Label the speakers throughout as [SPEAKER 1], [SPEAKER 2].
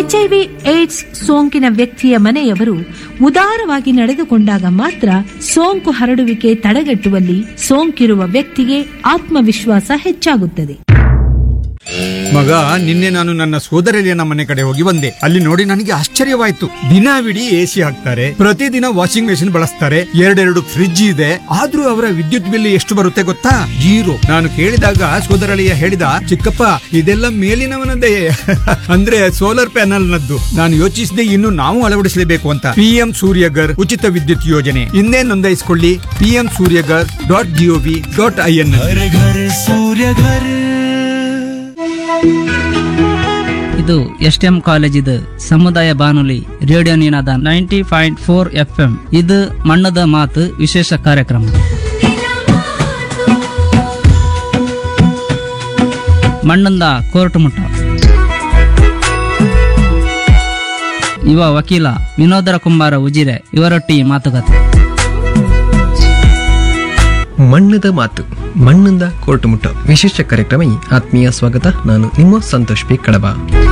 [SPEAKER 1] HIV AIDS ಸೋಂಕಿನ ವ್ಯಕ್ತಿಯ ಮನೆಯವರು ಉದಾರವಾಗಿ ನಡೆದುಕೊಂಡಾಗ ಮಾತ್ರ ಸೋಂಕು ಹರಡುವಿಕೆ ತಡೆಗಟ್ಟುವಲ್ಲಿ ಸೋಂಕಿರುವ ವ್ಯಕ್ತಿಗೆ ಆತ್ಮವಿಶ್ವಾಸ ಹೆಚ್ಚಾಗುತ್ತದೆ
[SPEAKER 2] ಮಗ ನಿನ್ನೆ ನಾನು ನನ್ನ ಸೋದರಳಿಯನ ಮನೆ ಕಡೆ ಹೋಗಿ ಬಂದೆ ಅಲ್ಲಿ ನೋಡಿ ನನಗೆ ಆಶ್ಚರ್ಯವಾಯ್ತು ದಿನವಿಡೀ ಎಸಿ ಹಾಕ್ತಾರೆ ಪ್ರತಿದಿನ ವಾಷಿಂಗ್ ಮೆಷಿನ್ ಬಳಸ್ತಾರೆ ಎರಡೆರಡು ಫ್ರಿಡ್ಜ್ ಇದೆ ಆದ್ರೂ ಅವರ ವಿದ್ಯುತ್ ಬಿಲ್ ಎಷ್ಟು ಬರುತ್ತೆ ಗೊತ್ತಾ ಜೀರೋ ನಾನು ಕೇಳಿದಾಗ ಸೋದರಳಿಯ ಹೇಳಿದ ಚಿಕ್ಕಪ್ಪ ಇದೆಲ್ಲ ಮೇಲಿನವನದೇ ಅಂದ್ರೆ ಸೋಲಾರ್ ಪ್ಯಾನಲ್ ನದ್ದು ನಾನು ಯೋಚಿಸಿದೆ ಇನ್ನು ನಾವು ಅಳವಡಿಸಲೇಬೇಕು ಅಂತ ಪಿಎಂ ಸೂರ್ಯಗರ್ ಉಚಿತ ವಿದ್ಯುತ್ ಯೋಜನೆ ಇನ್ನೇ ನೋಂದಾಯಿಸಿಕೊಳ್ಳಿ PM Suryaghar dot GOV dot I N
[SPEAKER 3] घर घर सूर्य घर
[SPEAKER 4] ಇದು ಎಸ್ ಎಂ ಕಾಲೇಜಿದು ಸಮುದಾಯ ಬಾನುಲಿ radio Ninaada ninety point four F M ಇದು ಮಣ್ಣದ ಮಾತು ವಿಶೇಷ ಕಾರ್ಯಕ್ರಮ ಮಣ್ಣಂದ ಕೋರ್ಟ್ ಮುಟ್ಟ ಯುವ ವಕೀಲ ವಿನೋದರ ಕುಂಬಾರ ಉಜಿರೆ ಇವರೊಟ್ಟಿ ಮಾತುಕತೆ
[SPEAKER 5] ಮಣ್ಣದ ಮಾತು ಮಣ್ಣಿಂದ ಕೋರ್ಟು ಮುಟ್ಟ ವಿಶೇಷ ಕಾರ್ಯಕ್ರಮ ಆತ್ಮೀಯ ಸ್ವಾಗತ ನಾನು ನಿಮ್ಮ ಸಂತೋಷ್ ಪಿ ಕಡಬ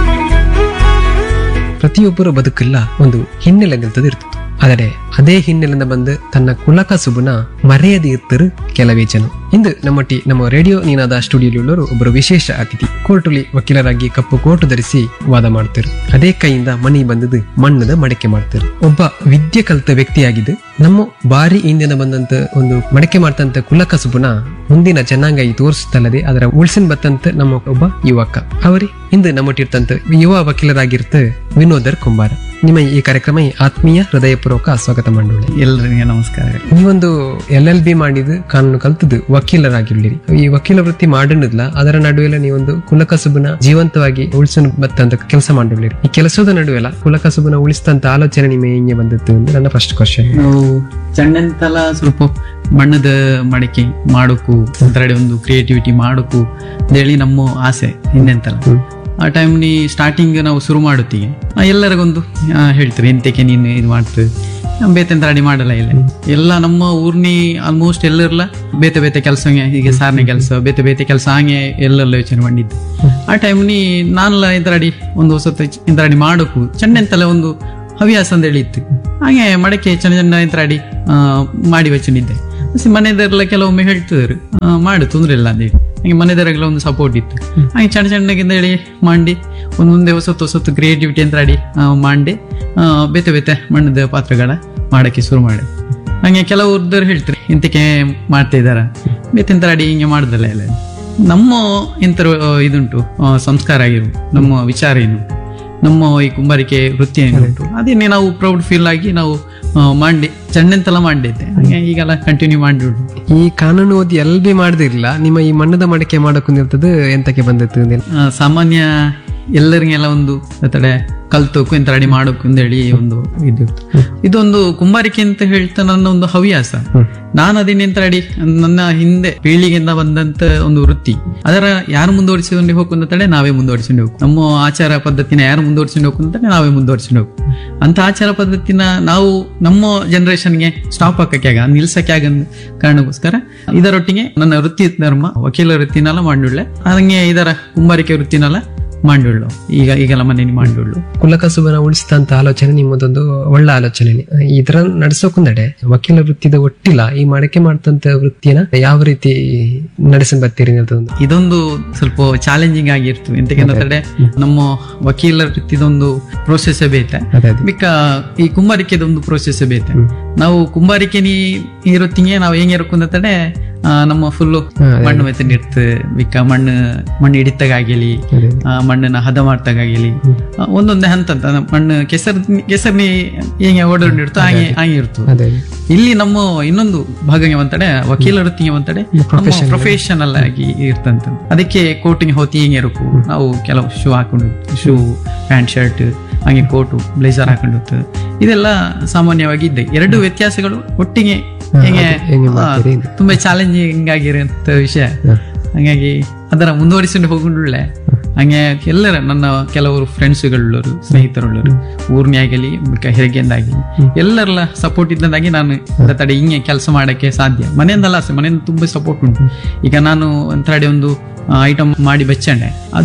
[SPEAKER 5] ಪ್ರತಿಯೊಬ್ಬರ ಬದುಕಲ್ಲ ಒಂದು ಹಿನ್ನೆಲೆ ನಿಲ್ತದಿರ್ತದೆ ಆದರೆ ಅದೇ ಹಿನ್ನೆಲೆಯಿಂದ ಬಂದು ತನ್ನ ಕುಲಕಸುಬುನ ಮರೆಯದೇ ಇರ್ತರು ಕೆಲವೇ ಜನ ಇಂದು ನಮ್ಮೊಟ್ಟಿ ನಮ್ಮ ರೇಡಿಯೋ ನೀನಾದ ಸ್ಟುಡಿಯೋದಲ್ಲವರು ಒಬ್ಬರು ವಿಶೇಷ ಅತಿಥಿ ಕೋರ್ಟುಲಿ ವಕೀಲರಾಗಿ ಕಪ್ಪು ಕೋಟು ಧರಿಸಿ ವಾದ ಮಾಡ್ತಾರೆ ಅದೇ ಕೈಯಿಂದ ಮಣಿ ಬಂದದ್ದು ಮಣ್ಣದ ಮಡಕೆ ಮಾಡ್ತಾರೆ ಒಬ್ಬ ವಿದ್ಯೆ ಕಲಿತ ವ್ಯಕ್ತಿಯಾಗಿದ್ದು ನಮ್ಮ ಬಾರಿ ಹಿಂದಿನ ಬಂದಂತ ಒಂದು ಮಡಕೆ ಮಾಡ್ತಂತ ಕುಲಕಸುಬುನ ಮುಂದಿನ ಜನಾಂಗ ಈ ತೋರಿಸುತ್ತಲ್ಲದೆ ಅದರ ಉಳ್ಸಿನ ಬತ್ತಂತ ನಮ್ಮ ಒಬ್ಬ ಯುವಕ ಅವರೇ ಇಂದು ನಮ್ಮೊಟ್ಟಿರ್ತಂತ ಯುವ ವಕೀಲರಾಗಿರ್ತ ವಿನೋದರ್ ಕುಂಬಾರ ನಿಮ್ಮ ಈ ಕಾರ್ಯಕ್ರಮ ಆತ್ಮೀಯ ಹೃದಯಪೂರ್ವಕ ಸ್ವಾಗತ ಮಾಡೋಣ
[SPEAKER 6] ಎಲ್ಲರಿಗೆ ನಮಸ್ಕಾರಗಳು
[SPEAKER 5] ನೀವೊಂದು ಎಲ್ ಎಲ್ ಬಿ ಮಾಡಿದ್ದು ಕಾನೂನು ಕಲ್ತದ್ದು ವಕೀಲರಾಗಿರ್ಲಿರಿ ಈ ವಕೀಲ ವೃತ್ತಿ ಮಾಡಿದ್ಲ ಅದರ ನಡುವೆಲ್ಲ ನೀವೊಂದು ಕುಲಕಸುಬನ ಜೀವಂತವಾಗಿ ಉಳಿಸಲು ಬತ್ತಂತ ಕೆಲಸ ಮಾಡಿರ್ಲಿರಿ ಈ ಕೆಲಸದ ನಡುವೆಲ್ಲ ಕುಲಕಸುಬನ ಉಳಿಸ್ತಂತ ಆಲೋಚನೆ ನಿಮ್ಮ ಹೆಂಗೆ ಬಂದಿತ್ತು ಅಂದ್ರೆ ನನ್ನ ಫಸ್ಟ್ ಕ್ವಶನ್
[SPEAKER 6] ನಾವು ಸಣ್ಣಂತಲ ಸ್ವಲ್ಪ ಮಣ್ಣದ ಮಡಿಕೆ ಮಾಡೋಕು ಒಂದೆರಡೆ ಒಂದು ಕ್ರಿಯೇಟಿವಿಟಿ ಮಾಡೋಕು ಅಂತೇಳಿ ನಮ್ಮ ಆಸೆ ಹಿಂದೆಂತಲ ಆ ಟೈಮ್ ನೀ ಸ್ಟಾರ್ಟಿಂಗ್ ನಾವು ಶುರು ಮಾಡುತ್ತೀವಿ ಆ, ಎಲ್ಲರಿಗೊಂದು ಆ, ಹೇಳ್ತಾರೆ ಎಂತಕ್ಕೆ ನೀನು ಇದು ಮಾಡ್ತದೆ ಬೇತೆಂತ ರೆಡಿ ಮಾಡಲ್ಲ ಇಲ್ಲ ಎಲ್ಲ ನಮ್ಮ ಊರ್ನಿ ಆಲ್ಮೋಸ್ಟ್ ಎಲ್ಲರಲ್ಲ ಬೇತೆ ಬೇತೆ ಕೆಲಸ ಹೀಗೆ ಸಾರನೆ ಕೆಲಸ ಬೇತೆ ಬೇತೆ ಕೆಲಸ ಹಾಗೆ ಎಲ್ಲೆಲ್ಲ ಯೋಚನೆ ಮಾಡಿದ್ದು ಆ ಟೈಮ್ ನೀ ನಾನೆಲ್ಲ ಇಂತರಾಡಿ ಒಂದು ಹೊಸ ಇಂತರಾಡಿ ಮಾಡೋಕು ಚೆನ್ನೆಂತಲ್ಲ ಒಂದು ಹವ್ಯಾಸ ಅಂತೇಳಿ ಇತ್ತು ಹಾಗೆ ಮಡಕೆ ಚೆನ್ನ ಚೆನ್ನ ಇಂತರಾಡಿ ಆ, ಮಾಡಿ ವಚನಿದ್ದೆ ಮತ್ತೆ ಮನೆಯವರೆಲ್ಲ ಕೆಲವೊಮ್ಮೆ ಹೇಳ್ತಿದ್ರು ಆ, ಮಾಡು ತೊಂದ್ರೆ ಇಲ್ಲ ಅಂತೇಳಿ ಹಾಗೆ ಮನೆಯವರೆಲ್ಲ ಒಂದು ಸಪೋರ್ಟ್ ಇತ್ತು ಹಾಗೆ ಸಣ್ಣ ಸಣ್ಣಗಿಂದ ಹೇಳಿ ಮಾಡಿ ಒಂದು ಮುಂದೆ ಹೊಸತ್ತು ಹೊಸತ್ತು ಕ್ರಿಯೇಟಿವಿಟಿ ಅಂತ ಆಡಿ ಆ, ಮಾಡಿ ಆ, ಬೇತೆ ಬೇತೆ ಮಣ್ಣದ ಪಾತ್ರಗಳ ಮಾಡಕ್ಕೆ ಶುರು ಮಾಡಿ ಹಾಗೆ ಕೆಲವ್ರದ್ದು ಹೇಳ್ತಾರೆ ಇಂತಕ್ಕೆ ಮಾಡ್ತಾ ಇದಾರ ಬೇತೆಂತ ಅಡಿ ಹಿಂಗೆ ಮಾಡುದಲ್ಲ ಎಲ್ಲ ನಮ್ಮ ಇಂತರ ಇದುಂಟು ಆ, ಸಂಸ್ಕಾರ ಆಗಿರು ನಮ್ಮ ವಿಚಾರ ಏನು ನಮ್ಮ ಈ ಕುಂಬಾರಿಕೆ ವೃತ್ತಿ ಏನುಂಟು ಅದೇನೆ ನಾವು ಪ್ರೌಡ್ ಫೀಲ್ ಆಗಿ ನಾವು ಆ, ಮಾಡಿ ಚೆನ್ನೆಂತೆಲ್ಲ ಮಾಡಿದ್ದೆ ಹಾಗೆ ಈಗೆಲ್ಲ ಕಂಟಿನ್ಯೂ ಮಾಡಿಬಿಡು
[SPEAKER 5] ಈ ಕಾನೂನು ಓದಿ ಎಲ್ ಬಿ ಮಾಡದಿರ್ಲಿಲ್ಲ ನಿಮ್ಮ ಈ ಮಣ್ಣದ ಮಡಕೆ ಮಾಡಕ್ಕಿರ್ತದ ಎಂತಕ್ಕೆ ಬಂದಿತ್ತು ಅಂದೇಳಿ
[SPEAKER 6] ಆ, ಸಾಮಾನ್ಯ ಎಲ್ಲರಿಗೆಲ್ಲ ಒಂದು ತಡೆ ಕಲ್ತೋಕು ಎಂತ ರೆಡಿ ಮಾಡೋಕು ಅಂತೇಳಿ ಒಂದು ಇದಿರ್ತು ಇದೊಂದು ಕುಂಬಾರಿಕೆ ಅಂತ ಹೇಳ್ತಾ ನನ್ನ ಒಂದು ಹವ್ಯಾಸ ನಾನು ಅದನ್ನೆಂತ ರೆಡಿ ನನ್ನ ಹಿಂದೆ ಪೀಳಿಗೆಯಿಂದ ಬಂದಂತ ಒಂದು ವೃತ್ತಿ ಅದರ ಯಾರು ಮುಂದುವರಿಸಿಕೊಂಡು ಹೋಗು ತಡೆ ನಾವೇ ಮುಂದುವರಿಸಿಕೊಂಡು ಹೋಗು ನಮ್ಮ ಆಚಾರ ಪದ್ಧತಿನ ಯಾರು ಮುಂದುವರಿಸಿಕೊಂಡು ಹೋಗು ಅಂತೇಳಿ ನಾವೇ ಮುಂದುವರಿಸಿಕೊಂಡು ಹೋಗು ಅಂತ ಆಚಾರ ಪದ್ಧತಿನ ನಾವು ನಮ್ಮ ಜನರೇಷನ್ಗೆ ಸ್ಟಾಪ್ ಹಾಕಕ್ಕೆ ಆಗ ನಿಲ್ಸಕ್ಕೆ ಆಗ ಕಾರಣಕ್ಕೋಸ್ಕರ ಇದರೊಟ್ಟಿಗೆ ನನ್ನ ವೃತ್ತಿ ಧರ್ಮ ವಕೀಲ ವೃತ್ತಿನೆಲ್ಲ ಮಾಡಿಳ್ಳೆ ಹಂಗೆ ಇದರ ಕುಂಬಾರಿಕೆ ವೃತ್ತಿನೆಲ್ಲ ಮಾಡಿಳ್ಳು ಈಗ ಈಗೆಲ್ಲ ಮನೇಲಿ ಮಾಡಿಳ್ಳು
[SPEAKER 5] ಕುಲಕಸುಬನ ಉಳಿಸ್ತಂತ ಆಲೋಚನೆ ನಿಮ್ಮದೊಂದು ಒಳ್ಳೆ ಆಲೋಚನೆ ಇದರ ನಡ್ಸೋಕುಂದಡೆ ವಕೀಲ ವೃತ್ತಿದ ಒಟ್ಟಿಲ್ಲ ಈ ಮಡಕೆ ಮಾಡ್ತಂತ ವೃತ್ತಿನ ಯಾವ ರೀತಿ ನಡೆಸಿ ಬರ್ತೀರಿ ಅನ್ನೋದೊಂದು
[SPEAKER 6] ಇದೊಂದು ಸ್ವಲ್ಪ ಚಾಲೆಂಜಿಂಗ್ ಆಗಿರ್ತು ಎಂತಕ್ಕೆ ನಮ್ಮ ವಕೀಲ ವೃತ್ತಿದೊಂದು ಪ್ರೋಸೆಸ್ ಬೇತೆ
[SPEAKER 5] ಅದೇ ಅದೇ
[SPEAKER 6] ಬಿಕ್ಕ ಈ ಕುಂಬಾರಿಕೆದೊಂದು ಪ್ರೋಸೆಸ್ ಬೇತೆ ನಾವು ಕುಂಬಾರಿಕೆ ನೀ ಇರುತ್ತಿಗೆ ನಾವು ಹೆಂಗೆ ಇರಕ್ಕಂತಡೆ ನಮ್ಮ ಫುಲ್ಲು
[SPEAKER 5] ಹಾ,
[SPEAKER 6] ಮಣ್ಣು ಮೆತ್ತನೆ ಇರ್ತು ಬಿಕ್ಕ ಮಣ್ಣು ಮಣ್ಣು ಹಿಡಿತಾಗಿಲಿ
[SPEAKER 5] ಅದೇ.
[SPEAKER 6] ಮಣ್ಣನ್ನ ಹದ ಮಾಡ್ತಾಗಿಲಿ ಒಂದೊಂದೇ ಹಂತ ಅಂತ ನಮ್ಮ ಮಣ್ಣು ಕೆಸರ್ ಕೆಸರ್ನಿ ಹೆಂಗೆ ಓಡಾಡಿರ್ತು ಹಾಗೆ ಹಾಗೆ ಇರ್ತು
[SPEAKER 5] ಅದೇ
[SPEAKER 6] ಇಲ್ಲಿ ನಮ್ಮ ಇನ್ನೊಂದು ಭಾಗಗೆ ಒಂತಡೆ ವಕೀಲ ವೃತ್ತಿಗೆ ಒಂತಡೆ ಪ್ರೊಫೆಷನಲ್ ಆಗಿ ಇರ್ತಂತ ಅದಕ್ಕೆ ಕೋಟಿಂಗ್ ಹೋತಿ ಹಿಂಗೆ ಇರಕು ನಾವು ಕೆಲವು ಶೂ ಹಾಕೊಂಡು ಶೂ ಪ್ಯಾಂಟ್ ಶರ್ಟ್ ಹಾಗೆ ಕೋಟು ಬ್ಲೇಸರ್ ಹಾಕೊಂಡು ಇದೆಲ್ಲ ಸಾಮಾನ್ಯವಾಗಿ ಇದೆ ಎರಡು ವ್ಯತ್ಯಾಸಗಳು ಒಟ್ಟಿಗೆ ಹೇಗೆ
[SPEAKER 5] ಹೆಂಗೆ
[SPEAKER 6] ಆ,
[SPEAKER 5] ಮಾಡ್ತೀರಿ ಅಂತ.
[SPEAKER 6] ತುಂಬಾ ಚಾಲೆಂಜಿಂಗ್ ಆಗಿರೋಂಥ ವಿಷಯ ಹಾಗಾಗಿ ಅದರ ಮುಂದುವರಿಸಿಕೊಂಡು ಹೋಗೊಂಡುಳ್ಳೆ ಹಂಗೆ ಎಲ್ಲರ ನನ್ನ ಕೆಲವರು ಫ್ರೆಂಡ್ಸ್ಗಳುಳ್ಳರು ಸ್ನೇಹಿತರುಳ್ಳರು ಊರ್ನಿ ಆಗಲಿ ಹೆರಿಗೆಂದಾಗಲಿ ಎಲ್ಲರೆಲ್ಲ ಸಪೋರ್ಟ್ ಇದ್ದಂದಾಗಿ ನಾನು ಇಂಥ ತಡೆ ಹಿಂಗೆ ಕೆಲಸ ಮಾಡಕ್ಕೆ ಸಾಧ್ಯ ಮನೆಯಿಂದಲ್ಲ ಅಷ್ಟೇ ಮನೆಯಿಂದ ತುಂಬಾ ಸಪೋರ್ಟ್ ಉಂಟು ಈಗ ನಾನು ಒಂದ್ ತಡೆ ಒಂದು ಐಟಮ್ ಮಾಡಿ ಬೆಚ್ಚಂಡೆ ಅದು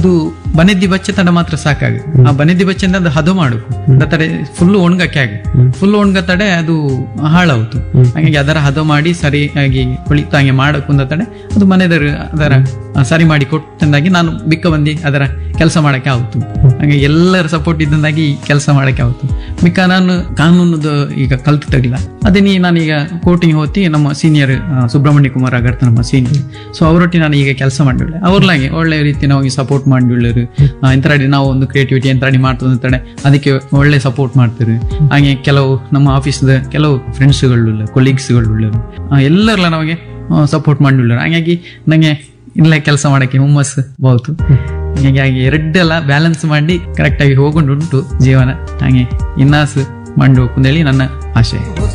[SPEAKER 6] ಬನೆದ್ದಿ ಬಚ್ಚೆ ತಡ ಮಾತ್ರ ಸಾಕಾಗ ಆ ಬನೆದ್ದಿ ಬಚ್ಚೆಂದ ಅದು ಹದ ಮಾಡು ತಡೆ ಫುಲ್ ಒಣಗಕ್ಕೆ ಆಗ ಫುಲ್ ಒಣಗ ತಡೆ ಅದು ಹಾಳಾಯ್ತು ಹಾಗಾಗಿ ಅದರ ಹದ ಮಾಡಿ ಸರಿಯಾಗಿ ಉಳಿತಾಂಗೆ ಮಾಡಕ್ಕುಂದ ತಡೆ ಅದು ಮನೆದರ ಅದರ ಆ, ಸರಿ ಮಾಡಿ ಕೊಟ್ಟಂದಾಗಿ ನಾನು ಬಿಕ್ಕ ಬಂದು ಅದರ ಕೆಲಸ ಮಾಡಕ್ಕೆ ಆಯ್ತು ಹಾಗೆ ಎಲ್ಲರ ಸಪೋರ್ಟ್ ಇದ್ದಂದಾಗಿ ಕೆಲಸ ಮಾಡಕ್ಕೆ ಆಯ್ತು ಮಿಕ್ಕ ನಾನು ಕಾನೂನದು ಈಗ ಕಲ್ತು ತಡಿಲ್ಲ ಅದೇ ನೀ ನಾನೀಗ ಕೋರ್ಟಿಂಗ್ ಹೋತಿ ನಮ್ಮ ಸೀನಿಯರ್ ಸುಬ್ರಹ್ಮಣ್ಯ ಕುಮಾರ್ ಆಗರ್ತ ನಮ್ಮ ಸೀನಿಯರ್ ಸೊ ಅವರೊಟ್ಟಿಗೆ ನಾನು ಈಗ ಕೆಲಸ ಮಾಡಿಳೆ ಅವ್ರಲಾಗೆ ಒಳ್ಳೆ ರೀತಿ ನಾವು ಸಪೋರ್ಟ್ ಮಾಡಿಳ್ಳರು ಎಂತರಡಿ ನಾವು ಒಂದು ಕ್ರಿಯೇಟಿವಿಟಿ ಎಂತರಡಿ ಮಾಡ್ತದೆ ಅಂತಡೆ ಅದಕ್ಕೆ ಒಳ್ಳೆ ಸಪೋರ್ಟ್ ಮಾಡ್ತಾರೆ ಹಾಗೆ ಕೆಲವು ನಮ್ಮ ಆಫೀಸ್ದ ಕೆಲವು ಫ್ರೆಂಡ್ಸ್ಗಳು ಕೊಲೀಗ್ಸ್ಗಳು ಎಲ್ಲರಲ್ಲ ನಮಗೆ ಸಪೋರ್ಟ್ ಮಾಡಿಳ್ಳರು ಹಾಗಾಗಿ ನಂಗೆ ಇಲ್ಲೇ ಕೆಲಸ ಮಾಡಕ್ಕೆ ಹುಮ್ಮಸ್ಸು ಬಹುದು ಹೀಗಾಗಿ ಎರಡೆಲ್ಲ ಬ್ಯಾಲೆನ್ಸ್ ಮಾಡಿ ಕರೆಕ್ಟಾಗಿ ಹೋಗೊಂಡುಂಟು ಜೀವನ ಹಾಗೆ ಇನ್ನಾಸು ಮಂಡು ಅಂತೇಳಿ ನನ್ನ ಆಶಯ